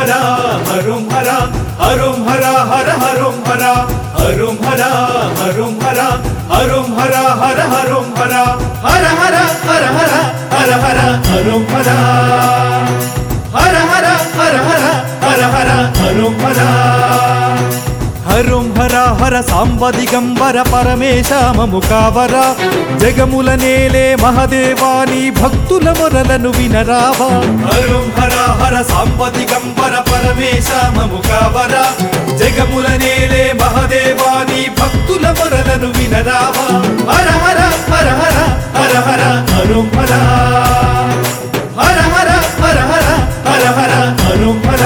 హర హరుం హర హరుం హర హర హరుం హర హరుం హర హరుం హర హరుం హర హర హరుం హర హర హర హర హర హర హర హరుం హర హర హర హర హర హర హర హరుం హర హరుం హర హర సాంబ దిగంబర పరమేశ మము కావర జగముల నేలే మహదేవాని భక్తుల మొరలను వినరావా హరుం హర హర సాంబ దిగంబర పరమేశ మము కావర జగముల నేలే మహదేవాని భక్తుల మొరలను వినరావా హర హర హర హర హర హర హరుం హర హర హర హర హర హర హర హరుం హర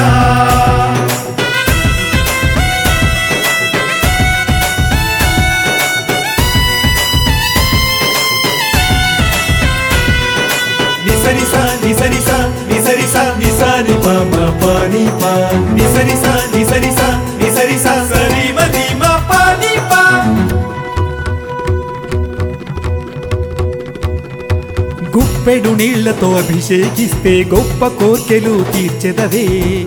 నిసరిస నిసరిస నిసరిస నిసాని పమ పాని పా నిసరిస నిసరిస నిసరిస సరి మది మ పాని పా గుప్పెడు నీళ్లతో అభిషేకిస్తే గొప్ప కోర్కెలు తీర్చెదవే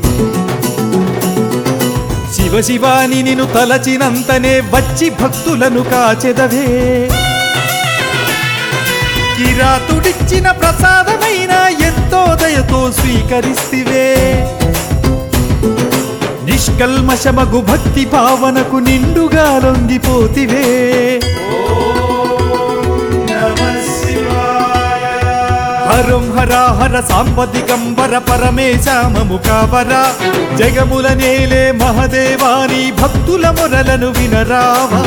శివ శివాని నిన్ను తలచినంతనే వచ్చి భక్తులను కాచెదవే కిరాతుడిచ్చిన ప్రసాదమైన ఎంతో దయతో స్వీకరిస్తివే నిష్కల్మషమగు భక్తి భావనకు నిండుగా లొంగిపోతివే హరం హర హర సాంబ దిగంబర పరమేశామము కావర జగముల నేలే మహదేవాని భక్తుల మొరలను వినరావా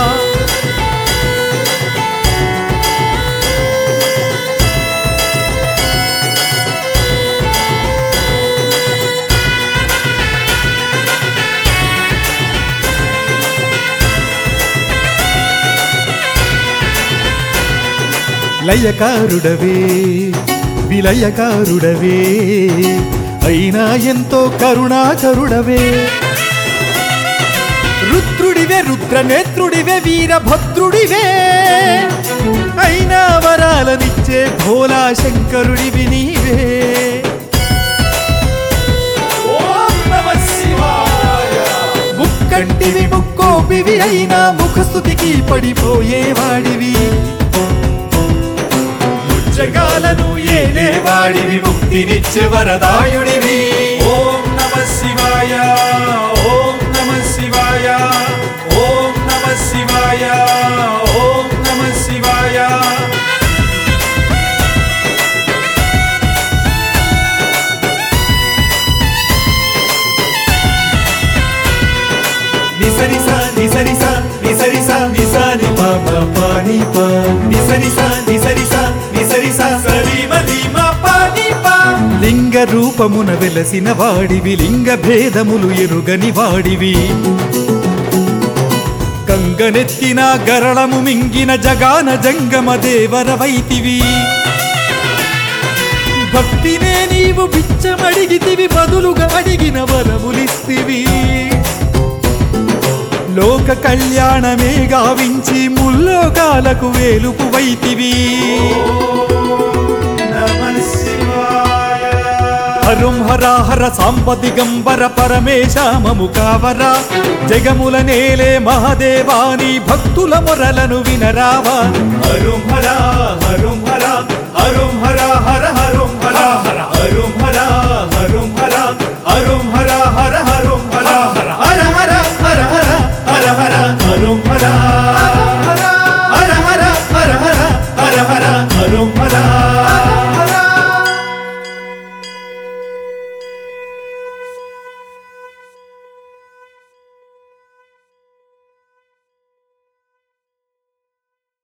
లయకారుడవే విలయకారుడవే అయినా ఎంతో కరుణాకరుడవే రుద్రుడివే రుద్రనేత్రుడివే వీరభద్రుడివే అయినా వరాలనిచ్చే భోలా శంకరుడివి నీవే ముక్కంటివి ముక్కోపివి అయినా ముఖస్థుతికి పడిపోయేవాడివి జగాలను ఏలేవాడివి ముక్తినిచ్చే వరదాయుడివి ఓం నమ శివాయ ఓం నమ శివాయ ఓం నమ శివాయ ఓం నమ శివాయ నిసరిస నిసరిస నిసరిస నిసాని పాప పాని పా నిసరిస నిసరిస నిసరిస సరిమది మా పాని పా లింగ రూపమున వెలసిన వాడివి లింగ భేదములు ఎరుగని వాడివి గంగనెత్తిన గరళము మింగిన జగాన జంగమ దేవర వైతివి భక్తినే నీవు బిచ్చమడిగితివి బదులుగా అడిగిన వరములిస్తివి లోక కళ్యాణమే గావించి ముల్లోకాలకు వేలుపు వైతివి హరుం హర హర సాంబ దిగంబర పరమేశామము కావర జగముల నేలే మహదేవాని భక్తుల మొరలను వినరావా హరుం హర హరుం హర హరుం హర హర హరుం హర హర హరుం హర హరుం హర హరుం హర హర హరుం హర హర హర హర హర హర హర హర హరుం హర హర హర హర హర హర హర హరుం హర